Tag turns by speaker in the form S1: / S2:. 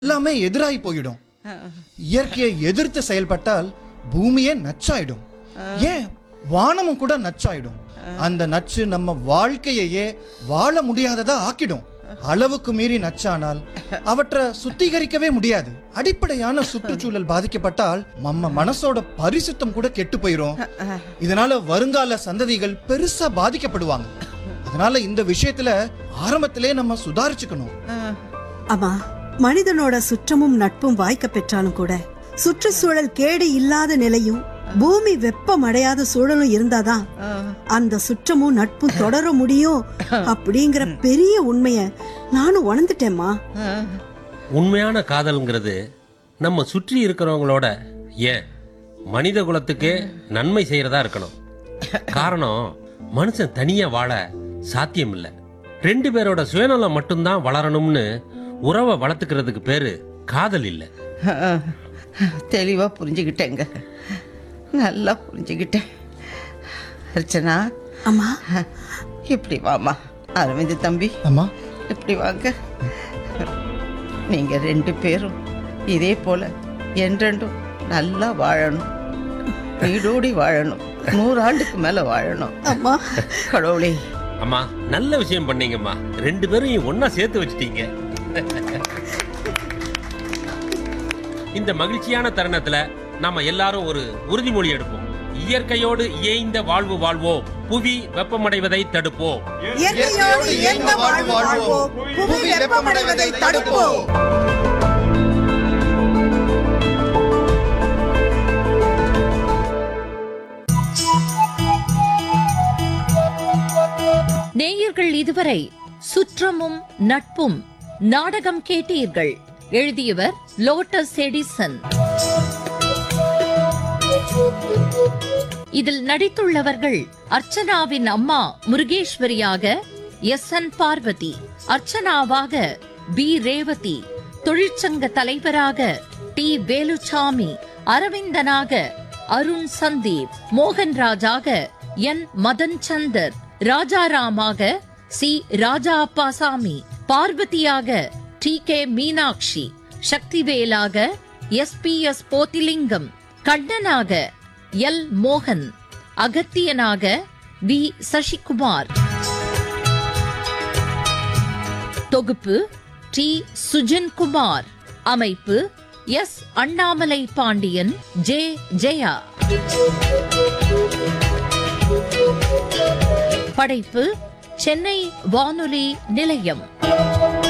S1: எல்லாமே எதிராகி போயிடும் இயற்கையை எதிர்த்து செயல்பட்டால் பூமியே நச்சாயிடும் ஏன் வானமும் கூட நச்சாயிடும் அந்த நச்சு நம்ம வாழ்க்கையையே வாழ முடியாததா ஆக்கிடும் அளவுக்கு மீறி நச்சானால் அவற்றை சுத்திகரிக்கவே முடியாது அடிப்படையான சுற்றுச்சூழல் பாதிக்கப்பட்டால் நம்ம மனசோட பரிசுத்தம் கூட கெட்டு போயிரும் இதனால வருங்கால சந்ததிகள் பெருசா பாதிக்கப்படுவாங்க அதனால இந்த விஷயத்துல ஆரம்பத்திலே நம்ம சுதாரிச்சுக்கணும்
S2: அம்மா மனிதனோட சுற்றமும் நட்பும் வாய்க்க பெற்றாலும் கூட சுற்றுச்சூழல் கேடு இல்லாத நிலையும் பூமி வெப்பம் அடையாத சூழலும் இருந்தாதான் அந்த சுற்றமும் நட்பும் தொடர முடியும் அப்படிங்கிற பெரிய உண்மைய நானும் உணர்ந்துட்டேம்மா
S3: உண்மையான காதல்ங்கிறது நம்ம சுற்றி இருக்கிறவங்களோட ஏன் மனித குலத்துக்கே நன்மை செய்யறதா இருக்கணும் காரணம் மனுஷன் தனியா வாழ சாத்தியம் இல்ல ரெண்டு பேரோட சுயநலம் மட்டும்தான் வளரணும்னு உறவை வளர்த்துக்கிறதுக்கு பேரு காதல் இல்ல
S4: தெளிவாக புரிஞ்சுக்கிட்டேங்க நல்லா புரிஞ்சுக்கிட்டேன் அர்ச்சனா
S2: அம்மா
S4: இப்படி வாமா அரவிந்த் தம்பி
S1: அம்மா
S4: இப்படி வாங்க நீங்க ரெண்டு பேரும் இதே போல என்றென்றும் நல்லா வாழணும் வீடோடி வாழணும் நூறாண்டுக்கு மேல வாழணும்
S2: அம்மா
S4: கடவுளே
S3: அம்மா நல்ல விஷயம் பண்ணீங்கம்மா ரெண்டு பேரும் ஒன்னா சேர்த்து வச்சிட்டீங்க இந்த மகிழ்ச்சியான தருணத்துல நாம எல்லாரும் ஒரு உறுதிமொழி எடுப்போம் இயற்கையோடு இயைந்த வாழ்வு வாழ்வோம் புவி வெப்பமடைவதை தடுப்போம்
S2: இயற்கையோடு இயந்த வாழ்வு வாழ்வோம் புவி வெப்பமடைவதை தடுப்போம்
S5: நேயர்கள் இதுவரை சுற்றமும் நட்பும் நாடகம் கேட்டீர்கள் எழுதியவர் லோட்டஸ் எடிசன் இதில் நடித்துள்ளவர்கள் அர்ச்சனாவின் அம்மா முருகேஸ்வரியாக எஸ் என் பார்வதி அர்ச்சனாவாக பி ரேவதி தொழிற்சங்க தலைவராக டி வேலுச்சாமி அரவிந்தனாக அருண் சந்தீப் மோகன்ராஜாக என் மதன் சந்தர் ராஜாராமாக சி ராஜா அப்பாசாமி பார்வதியாக டி கே மீனாட்சி சக்திவேலாக எஸ் பி எஸ் போத்திலிங்கம் கண்ணனாக எல் மோகன் அகத்தியனாக வி சசிகுமார் தொகுப்பு டி சுஜன்குமார் அமைப்பு எஸ் அண்ணாமலை பாண்டியன் ஜே ஜெயா படைப்பு சென்னை வானொலி நிலையம்